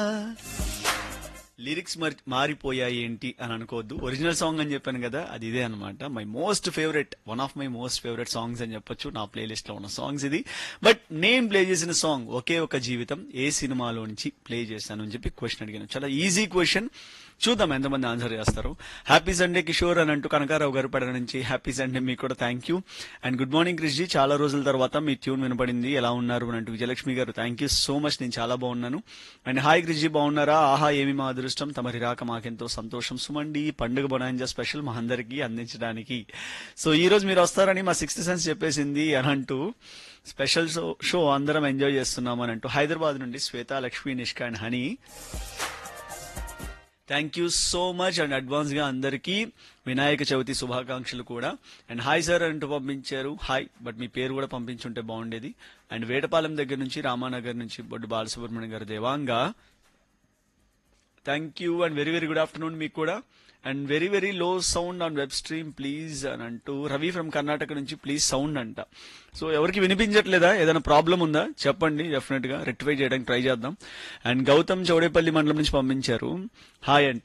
lyrics మరి మారిపోయాయి ఏంటి అని అనుకోవద్దు ఒరిజినల్ సాంగ్ అని చెప్పాను కదా అది ఇదే అనమాట my most favourite one of my most favourite songs అని చెప్పొచ్చు నా ప్లేలిస్ట్ లో ఉన్న సాంగ్స్ ఇది బట్ నేను ప్లే చేసిన సాంగ్ ఒకే ఒక జీవితం ఏ సినిమాలో నుంచి ప్లే చేశాను అని చెప్పి క్వశ్చన్ అడిగాను చాలా ఈజీ క్వశ్చన్ చూద్దాం ఎంతమంది ఆన్సర్ చేస్తారు హ్యాపీ సండే కిషోర్ అని అంటూ కనకారావు గారు పడ నుంచి హ్యాపీ సండే మీకు కూడా thank you and good morning Krishji చాలా రోజుల తర్వాత మీ ట్యూన్ వినపడింది ఎలా ఉన్నారు అని అంటూ విజయలక్ష్మి గారు థ్యాంక్ యూ సో మచ్ నేను చాలా బాగున్నాను అండ్ హాయ్ క్రిష్జీ బాగున్నారా ఆహా ఏమి మా అదృష్టం తమరి రాక మాకెంతో సంతోషం సుమండి పండుగ బొనాంజా స్పెషల్ మా అందరికీ అందించడానికి సో ఈ రోజు మీరు వస్తారని మా సిక్స్త్ సెన్స్ చెప్పేసింది అని అంటూ స్పెషల్ షో షో అందరం ఎంజాయ్ చేస్తున్నాం అని అంటూ హైదరాబాద్ నుండి Shweta Lakshmi Nishka and honey thank you so much and advance గా అందరికీ వినాయక చవితి శుభాకాంక్షలు కూడా అండ్ హాయ్ సార్ అంటూ పంపించారు హాయ్ బట్ మీ పేరు కూడా పంపించుంటే బాగుండేది అండ్ వేటపాలెం దగ్గర నుంచి రామానగర్ నుంచి బొడ్డు బాలసుబ్రహ్మణ్యం గారు దేవాంగా thank you and very very good afternoon మీకు కూడా and very very low sound on web stream please అని అంటూ రవి ఫ్రమ్ కర్ణాటక నుంచి ప్లీజ్ సౌండ్ అంట సో ఎవరికి వినిపించట్లేదా ఏదైనా ప్రాబ్లం ఉందా చెప్పండి డెఫినెట్ గా రెక్టిఫై చేయడానికి ట్రై చేద్దాం అండ్ గౌతమ్ చౌడేపల్లి మండలం నుంచి పంపించారు హాయ్ అంటూ